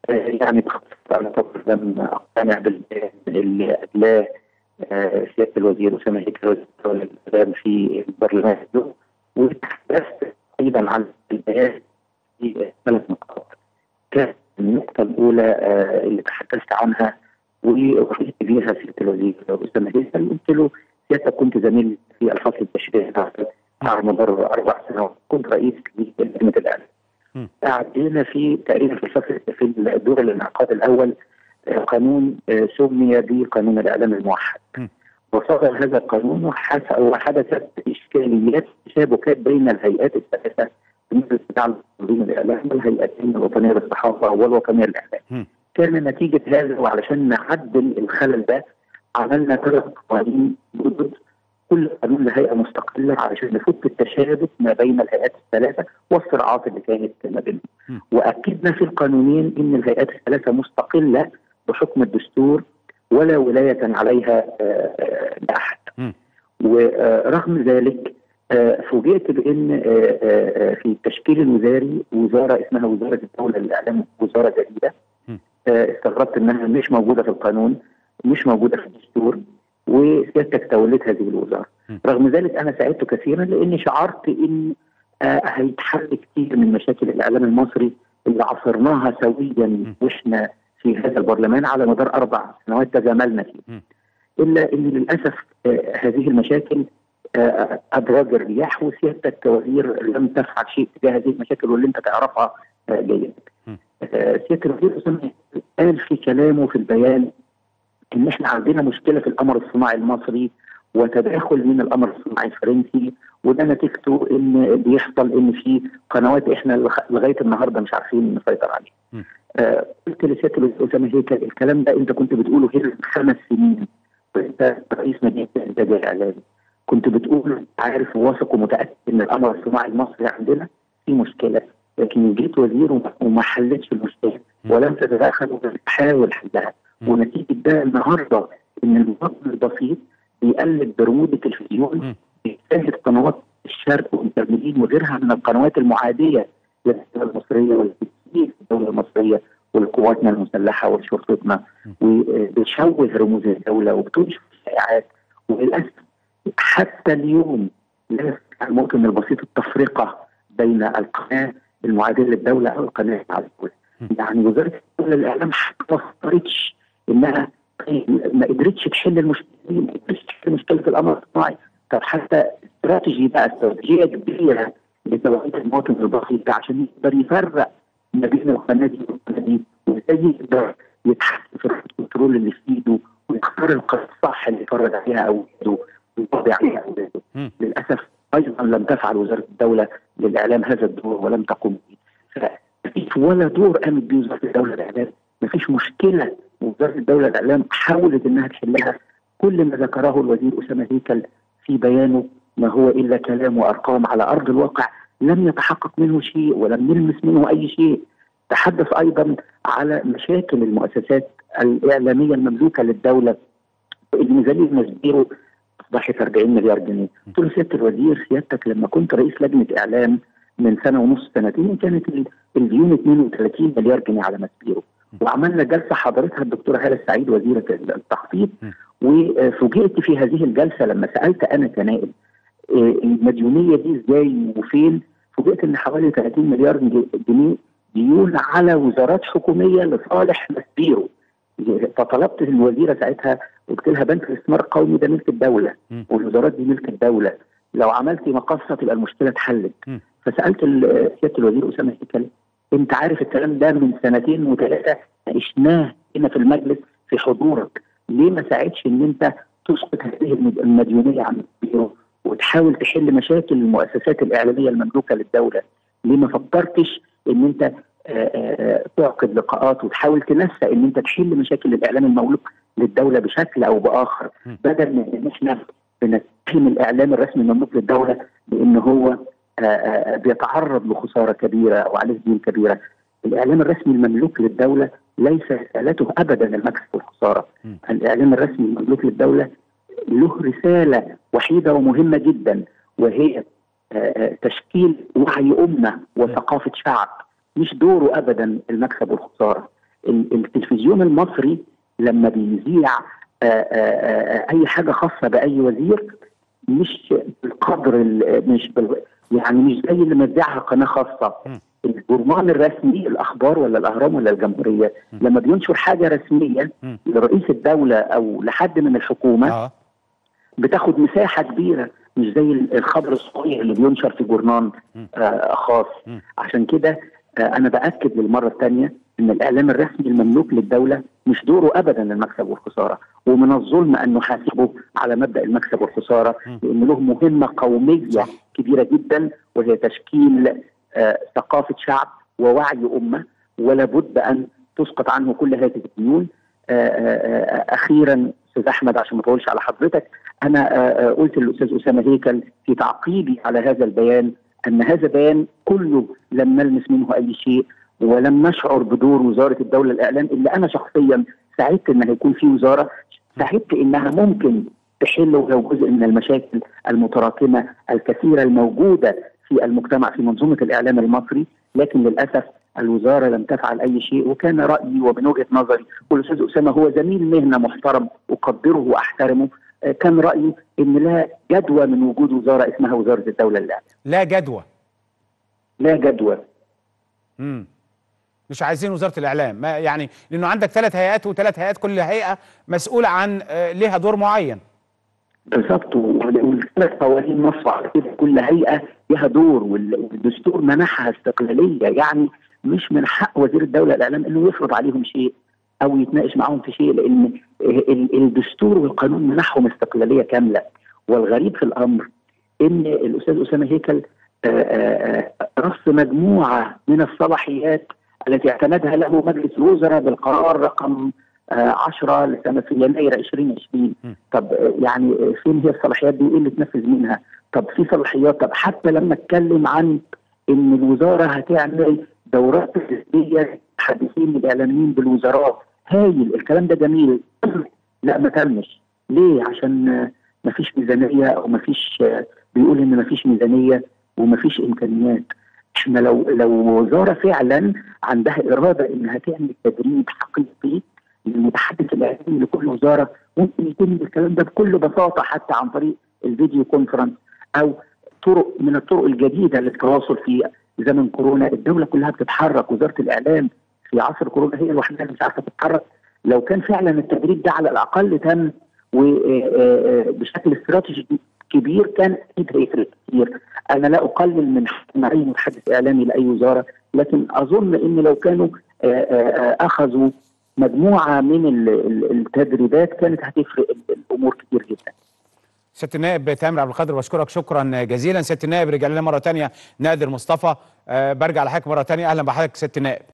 يعني باختصار انا طبعا لم اقتنع بالبيان اللي ادلاه سياده الوزير اسامه هيكل وزير الكلام في البرلمان وتحدثت ايضا عن البيان في ثلاث نقاط. كانت النقطه الاولى اللي تحدثت عنها ووحيت بيها سياده الوزير اسامه هيكل قلت له سيادتك كنت زميل في الفصل التشريعي على مدار اربع سنوات كنت رئيس لجنه الاعلام. عدينا في تقريبا في الفصل في الدور الانعقاد الاول قانون سمي بقانون الاعلام الموحد. وصدر هذا القانون وحدثت اشكاليات تشابكات بين الهيئات الثلاثه بالنسبه لتنظيم الاعلام والهيئتين الوطنيه للصحافه والوطنيه للاعلام. كان نتيجه هذا وعلشان نعدل الخلل ده عملنا ثلاث قوانين جدد كل قانون لهيئه مستقله علشان نفك التشابك ما بين الهيئات الثلاثه والصراعات اللي كانت ما بينهم. واكدنا في القانونين ان الهيئات الثلاثه مستقله بحكم الدستور ولا ولايه عليها لاحد. ورغم ذلك فوجئت بان في التشكيل الوزاري وزاره اسمها وزاره الدوله للاعلام وزاره جديده استغربت انها مش موجوده في القانون مش موجوده في الدستور وسيادتك توليت هذه الوزاره. رغم ذلك انا سعدت كثيرا لاني شعرت ان آه هيتحل كثير من مشاكل الاعلام المصري اللي عصرناها سويا واحنا في هذا البرلمان على مدار اربع سنوات تزاملنا فيه. الا ان للاسف آه هذه المشاكل آه ادراج الرياح وسيادتك كوزير لم تفعل شيء تجاه هذه المشاكل واللي انت تعرفها جيدا. سياده الوزير اسامه قال في كلامه في البيان ان احنا عندنا مشكله في القمر الصناعي المصري وتداخل من القمر الصناعي الفرنسي وده نتيجته ان بيحصل ان في قنوات احنا لغايه النهارده مش عارفين نسيطر عليها. آه قلت لسياده الاستاذ اسامه هيكل الكلام ده انت كنت بتقوله هنا من خمس سنين وانت رئيس مدينه الانتاج الاعلامي كنت بتقول عارف وواثق ومتاكد ان القمر الصناعي المصري عندنا في مشكله لكن جيت وزير وما حلتش المشكله ولم تتدخل وتحاول حلها ونتيجه ده النهارده ان المواطن البسيط بيقلد برموز التلفزيون بيشاهد قنوات الشرق والمترجمين وغيرها من القنوات المعاديه للدوله المصريه والتي في الدوله المصريه ولقواتنا المسلحه ولشرطتنا وبتشوه رموز الدوله وبتنشر شائعات وللاسف حتى اليوم لا يستطيع المواطن البسيط التفرقه بين القناه المعاديه للدوله او القناه على الدوله. يعني وزاره الدوله للاعلام حتى ما فكرتش انها ما قدرتش تحل المشكله دي ما قدرتش تحل مشكله الامر الصناعي طب حتى استراتيجي بقى استراتيجيه كبيره لتوعيه المواطن البسيط ده عشان يقدر يفرق ما بين القناه دي والقناه دي وازاي يقدر يتحكم في الكنترول اللي في ايده ويختار القناه الصح اللي يتفرج عليها اولاده ويقضي عليها اولاده للاسف ايضا لم تفعل وزاره الدوله للاعلام هذا الدور ولم تقم به فمفيش ولا دور قامت به وزاره الدوله للاعلام مفيش مشكله وزاره الدوله الاعلام حاولت انها تحلها كل ما ذكره الوزير اسامه هيكل في بيانه ما هو الا كلام وارقام على ارض الواقع لم يتحقق منه شيء ولم نلمس منه اي شيء تحدث ايضا على مشاكل المؤسسات الاعلاميه المملوكه للدوله الميزانيه مسبيره اصبحت 40 مليار جنيه قلت له سياده الوزير سيادتك لما كنت رئيس لجنه اعلام من سنه ونص سنتين كانت الديون 32 مليار جنيه على مسبيره وعملنا جلسه حضرتها الدكتوره هاله السعيد وزيره التخطيط وفوجئت في هذه الجلسه لما سالت انا كنائب المديونيه دي ازاي وفين فوجئت ان حوالي 30 مليار جنيه ديون على وزارات حكوميه لصالح مسبيرو فطلبت الوزيره ساعتها قلت لها بنك الاستثمار القومي ده ملك الدوله والوزارات دي ملك الدوله لو عملتي مقصه تبقى المشكله اتحلت فسالت سياده الوزير اسامه هيكل انت عارف الكلام ده من سنتين وثلاثه ناقشناه هنا في المجلس في حضورك ليه ما ساعدش ان انت تسقط هذه المديونيه عن البيرو وتحاول تحل مشاكل المؤسسات الاعلاميه المملوكه للدوله ليه ما فكرتش ان انت تعقد لقاءات وتحاول تنسى ان انت تحل مشاكل الاعلام المملوك للدوله بشكل او باخر بدل من ان احنا بنتهم الاعلام الرسمي المملوك للدوله بان هو بيتعرض لخساره كبيره او عليه ديون كبيره. الاعلام الرسمي المملوك للدوله ليس رسالته ابدا المكسب والخساره. الاعلام الرسمي المملوك للدوله له رساله وحيده ومهمه جدا وهي تشكيل وعي امه وثقافه شعب مش دوره ابدا المكسب والخساره. التلفزيون المصري لما بيذيع اي حاجه خاصه باي وزير مش بالقدر مش بال يعني مش زي اللي مذيعها قناه خاصه الجرمان الرسمي الاخبار ولا الاهرام ولا الجمهوريه م. لما بينشر حاجه رسميه م. لرئيس الدوله او لحد من الحكومه آه. بتاخد مساحه كبيره مش زي الخبر الصغير اللي بينشر في جورنان آه خاص م. عشان كده آه انا باكد للمره الثانيه ان الاعلام الرسمي المملوك للدوله مش دوره ابدا المكسب والخساره ومن الظلم ان نحاسبه على مبدا المكسب والخساره لان له مهمه قوميه صح. كبيره جدا وهي تشكيل آه ثقافه شعب ووعي امه ولا بد ان تسقط عنه كل هذه الديون آه آه اخيرا استاذ احمد عشان ما اطولش على حضرتك انا قلت للاستاذ اسامه هيكل في تعقيبي على هذا البيان ان هذا بيان كله لم نلمس منه اي شيء ولم نشعر بدور وزاره الدوله الاعلام الا انا شخصيا سعدت ان هيكون في وزاره سعدت انها ممكن تحل ولو جزء من المشاكل المتراكمه الكثيره الموجوده في المجتمع في منظومه الاعلام المصري لكن للاسف الوزاره لم تفعل اي شيء وكان رايي ومن وجهه نظري والاستاذ اسامه هو زميل مهنه محترم اقدره واحترمه كان رايي ان لا جدوى من وجود وزاره اسمها وزاره الدوله الاعلام لا جدوى لا جدوى امم مش عايزين وزاره الاعلام ما يعني لانه عندك ثلاث هيئات وثلاث هيئات كل هيئه مسؤوله عن لها دور معين بالظبط والثلاث قوانين نص على كده كل هيئه لها دور والدستور منحها استقلاليه يعني مش من حق وزير الدوله الاعلام انه يفرض عليهم شيء او يتناقش معاهم في شيء لان الدستور والقانون منحهم استقلاليه كامله والغريب في الامر ان الاستاذ اسامه هيكل رص مجموعه من الصلاحيات التي اعتمدها له مجلس الوزراء بالقرار رقم 10 لسنه في يناير 2020 طب يعني فين هي الصلاحيات دي وايه اللي تنفذ منها؟ طب في صلاحيات طب حتى لما اتكلم عن ان الوزاره هتعمل دورات تدريبيه محدثين الاعلاميين بالوزارات هايل الكلام ده جميل لا ما تمش ليه عشان ما فيش ميزانيه او ما فيش بيقول ان ما فيش ميزانيه وما فيش امكانيات احنا لو لو وزاره فعلا عندها اراده انها تعمل تدريب حقيقي للمتحدث الاعلامي لكل وزاره ممكن يتم الكلام ده بكل بساطه حتى عن طريق الفيديو كونفرنس او طرق من الطرق الجديده للتواصل في زمن كورونا الدوله كلها بتتحرك وزاره الاعلام في عصر كورونا هي الوحيده اللي مش عارفه تتحرك لو كان فعلا التدريب ده على الاقل تم وبشكل استراتيجي كبير كان اكيد هيفرق كتير انا لا اقلل من حجم اي متحدث اعلامي لاي وزاره لكن اظن ان لو كانوا اخذوا مجموعه من التدريبات كانت هتفرق الامور كتير جدا سياده النائب تامر عبد القادر بشكرك شكرا جزيلا سياده النائب رجع لنا مره ثانيه نادر مصطفى أه برجع لحضرتك مره ثانيه اهلا بحضرتك سياده النائب